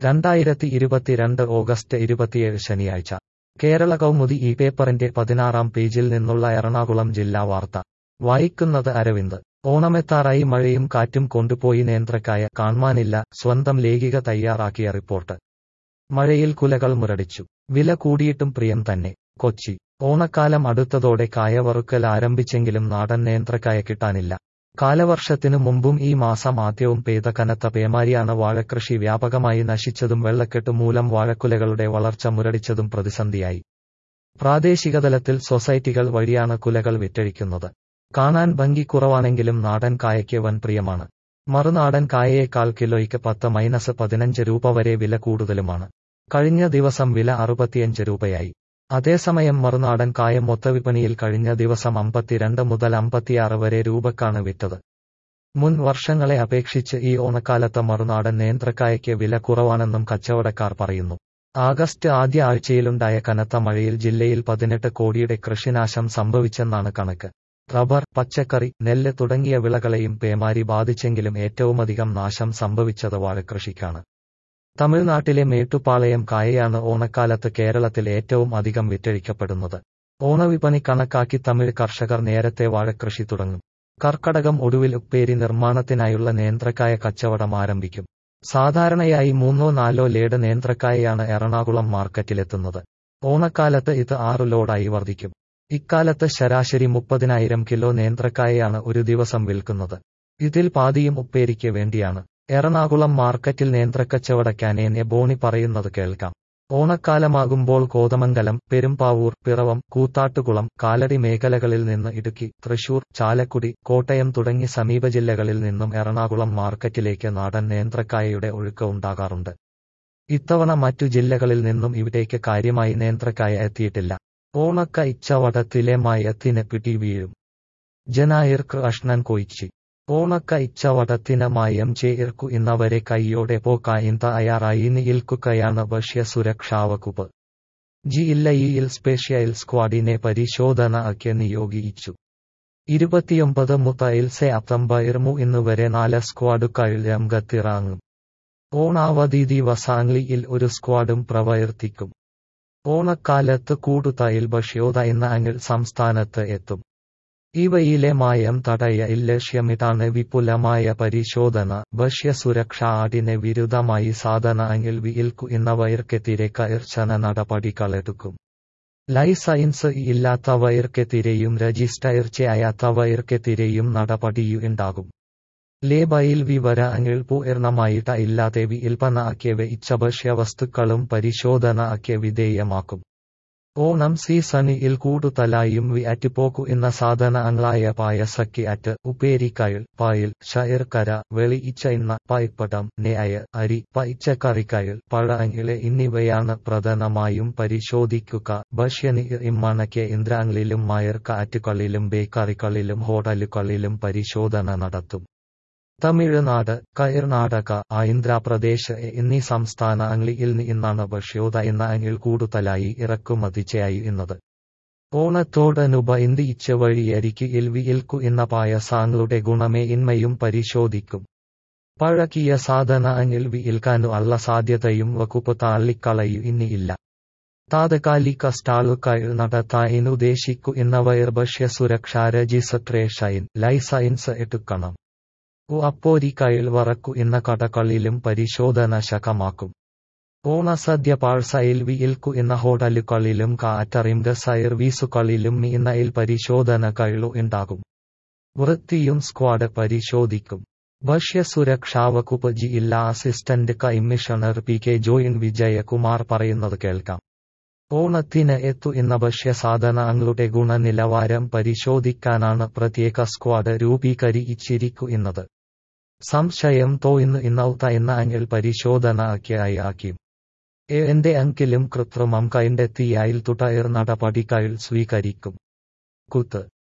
രണ്ടായിരത്തി ഇരുപത്തിരണ്ട് ഓഗസ്റ്റ് ഇരുപത്തിയേഴ് ശനിയാഴ്ച കേരള കൗമുദി ഈ പേപ്പറിന്റെ പതിനാറാം പേജിൽ നിന്നുള്ള എറണാകുളം ജില്ലാ വാർത്ത വായിക്കുന്നത് അരവിന്ദ് ഓണമെത്താറായി മഴയും കാറ്റും കൊണ്ടുപോയി നേന്ത്രക്കായ കാൺമാനില്ല സ്വന്തം ലേഖിക തയ്യാറാക്കിയ റിപ്പോർട്ട് മഴയിൽ കുലകൾ മുരടിച്ചു വില കൂടിയിട്ടും പ്രിയം തന്നെ കൊച്ചി ഓണക്കാലം അടുത്തതോടെ കായ വറുക്കൽ ആരംഭിച്ചെങ്കിലും നാടൻ നേന്ത്രക്കായ കിട്ടാനില്ല കാലവർഷത്തിനു മുമ്പും ഈ മാസം ആദ്യവും പെയ്ത കനത്ത പേമാരിയാണ് വാഴക്കൃഷി വ്യാപകമായി നശിച്ചതും വെള്ളക്കെട്ട് മൂലം വാഴക്കുലകളുടെ വളർച്ച മുരടിച്ചതും പ്രതിസന്ധിയായി പ്രാദേശികതലത്തിൽ സൊസൈറ്റികൾ വഴിയാണ് കുലകൾ വിറ്റഴിക്കുന്നത് കാണാൻ ഭംഗി കുറവാണെങ്കിലും നാടൻ കായയ്ക്ക് വൻ പ്രിയമാണ് മറുനാടൻ കായയേക്കാൾ കിലോയ്ക്ക് പത്ത് മൈനസ് പതിനഞ്ച് രൂപ വരെ വില കൂടുതലുമാണ് കഴിഞ്ഞ ദിവസം വില അറുപത്തിയഞ്ച് രൂപയായി അതേസമയം മറുനാടൻ കായ മൊത്തവിപണിയിൽ കഴിഞ്ഞ ദിവസം അമ്പത്തിരണ്ട് മുതൽ അമ്പത്തിയാറ് വരെ രൂപക്കാണ് വിറ്റത് മുൻ വർഷങ്ങളെ അപേക്ഷിച്ച് ഈ ഓണക്കാലത്ത് മറുനാടൻ നേന്ത്രക്കായയ്ക്ക് വില കുറവാണെന്നും കച്ചവടക്കാർ പറയുന്നു ആഗസ്റ്റ് ആദ്യ ആഴ്ചയിലുണ്ടായ കനത്ത മഴയിൽ ജില്ലയിൽ പതിനെട്ട് കോടിയുടെ കൃഷിനാശം സംഭവിച്ചെന്നാണ് കണക്ക് റബ്ബർ പച്ചക്കറി നെല്ല് തുടങ്ങിയ വിളകളെയും പേമാരി ബാധിച്ചെങ്കിലും ഏറ്റവുമധികം നാശം സംഭവിച്ചത് വാഴക്കൃഷിക്കാണ് തമിഴ്നാട്ടിലെ മേട്ടുപ്പാളയം കായയാണ് ഓണക്കാലത്ത് കേരളത്തിൽ ഏറ്റവും അധികം വിറ്റഴിക്കപ്പെടുന്നത് ഓണവിപണി കണക്കാക്കി തമിഴ് കർഷകർ നേരത്തെ വാഴക്കൃഷി തുടങ്ങും കർക്കടകം ഒടുവിൽ ഉപ്പേരി നിർമ്മാണത്തിനായുള്ള നേന്ത്രക്കായ കച്ചവടം ആരംഭിക്കും സാധാരണയായി മൂന്നോ നാലോ ലേഡ് നേന്ത്രക്കായയാണ് എറണാകുളം മാർക്കറ്റിലെത്തുന്നത് ഓണക്കാലത്ത് ഇത് ആറു ലോഡായി വർദ്ധിക്കും ഇക്കാലത്ത് ശരാശരി മുപ്പതിനായിരം കിലോ നേന്ത്രക്കായയാണ് ഒരു ദിവസം വിൽക്കുന്നത് ഇതിൽ പാതിയും ഉപ്പേരിക്ക് വേണ്ടിയാണ് എറണാകുളം മാർക്കറ്റിൽ നേന്ത്രക്കച്ചവടക്കാനേനെ ബോണി പറയുന്നത് കേൾക്കാം ഓണക്കാലമാകുമ്പോൾ കോതമംഗലം പെരുമ്പാവൂർ പിറവം കൂത്താട്ടുകുളം കാലടി മേഖലകളിൽ നിന്ന് ഇടുക്കി തൃശൂർ ചാലക്കുടി കോട്ടയം തുടങ്ങി സമീപ ജില്ലകളിൽ നിന്നും എറണാകുളം മാർക്കറ്റിലേക്ക് നാടൻ നേന്ത്രക്കായയുടെ ഒഴുക്ക് ഉണ്ടാകാറുണ്ട് ഇത്തവണ മറ്റു ജില്ലകളിൽ നിന്നും ഇവിടേക്ക് കാര്യമായി നേന്ത്രക്കായ എത്തിയിട്ടില്ല ഓണക്ക ഇച്ചവടത്തിലെ മയത്തിന് പിടി വീഴും ജനായിർക്ക് അഷ്ണൻ കൊയിച്ചി ഓണക്ക ഇച്ചവടത്തിന് മായം ചേർക്കു ഇന്നവരെ കൈയോടെ പോക്കായിൻ തയ്യാറായി നിൽക്കുകയാണ് ഭക്ഷ്യ സുരക്ഷാ വകുപ്പ് ജില്ലയിൽ സ്പെഷ്യൽ സ്ക്വാഡിനെ പരിശോധനയ്ക്ക് നിയോഗിച്ചു ഇരുപത്തിയൊമ്പത് മുതൽ സെപ്റ്റംബർ മൂന്ന് വരെ നാല് സ്ക്വാഡുകൾ രംഗത്തിറങ്ങും ഓണാവധി ദിവസങ്ങളിൽ ഒരു സ്ക്വാഡും പ്രവർത്തിക്കും ഓണക്കാലത്ത് കൂടുതൽ ഭക്ഷ്യോദയങ്ങൾ സംസ്ഥാനത്ത് എത്തും ഇവയിലെ മായം തടയൽ ലക്ഷ്യമിട്ടാണ് വിപുലമായ പരിശോധന ഭക്ഷ്യസുരക്ഷ ആടിന് വിരുദ്ധമായി സാധനങ്ങൾ വിൽക്കുന്നവർക്കെതിരെ കർശന നടപടികളെടുക്കും ലൈസൻസ് ഇല്ലാത്തവർക്കെതിരെയും രജിസ്റ്റർ ചെയ്യാത്തവർക്കെതിരെയും നടപടിയുണ്ടാകും ലേബയിൽ വിവരങ്ങൾ പൂർണ്ണമായിട്ട് ഇല്ലാതെ വിൽപ്പനയ്ക്ക് വെച്ച ഭക്ഷ്യവസ്തുക്കളും പരിശോധനയ്ക്ക് വിധേയമാക്കും ഓണം സീസണിൽ കൂടുതലായും വിയറ്റ് പോകുന്ന സാധനങ്ങളായ പായസക്കി അറ്റ് ഉപ്പേരിക്കയൽ പായൽ ശയർക്കര വെളിയിച്ചെണ്ണ പായ്പടം നെയ്യ് അരി പച്ചക്കറിക്കയൽ പഴങ്ങള് എന്നിവയാണ് പ്രധാനമായും പരിശോധിക്കുക ഭക്ഷ്യനിർമ്മാണ കേന്ദ്രങ്ങളിലും മയർക്കാറ്റുകളിലും ബേക്കറികളിലും ഹോട്ടലുകളിലും പരിശോധന നടത്തും തമിഴ്നാട് കർണാടക ആന്ധ്രാപ്രദേശ് എന്നീ സംസ്ഥാനങ്ങളിൽ നിന്നാണ് ഭക്ഷ്യോദയങ്ങൾ കൂടുതലായി ഇറക്കുമതി ചെയ്യുന്നത് ഓണത്തോടനുബന്ധിച്ച് വഴിയരികിൽ വിൽക്കുന്ന പായസങ്ങളുടെ ഗുണമേന്മയും പരിശോധിക്കും പഴകിയ സാധനങ്ങൾ വിൽക്കാനുള്ള സാധ്യതയും വകുപ്പ് തള്ളിക്കളയുന്നില്ല താത്കാലിക സ്റ്റാളുകൾ നടത്താൻ ഉദ്ദേശിക്കുന്നവർ ഭക്ഷ്യസുരക്ഷാ രജിസ്ട്രേഷൻ ലൈസൻസ് എടുക്കണം അപ്പോരിക്കയിൽ വറക്കുന്ന കടകളിലും പരിശോധന ശക്തമാക്കും ഓണസദ്യ പാഴ്സയിൽ വിൽക്കുന്ന ഹോട്ടലുകളിലും കാറ്ററിംഗ് സർവീസുകളിലും മീനയിൽ പരിശോധനകൾ ഉണ്ടാകും വൃത്തിയും സ്ക്വാഡ് പരിശോധിക്കും ഭക്ഷ്യസുരക്ഷാ വകുപ്പ് ജില്ലാ അസിസ്റ്റന്റ് കമ്മീഷണർ പി കെ ജോയിൻ വിജയകുമാർ പറയുന്നത് കേൾക്കാം ഓണത്തിന് എത്തുന്ന ഭക്ഷ്യസാധനങ്ങളുടെ ഗുണനിലവാരം പരിശോധിക്കാനാണ് പ്രത്യേക സ്ക്വാഡ് രൂപീകരിച്ചിരിക്കുന്നത് സംശയം തോന്നുന്ന എന്ന അങ്ങിൽ പരിശോധനയ്ക്കായും എന്റെ അങ്കിലും കൃത്രിമം കണ്ടെത്തിയാൽ തുടർ നടപടികൾ സ്വീകരിക്കും കുത്ത്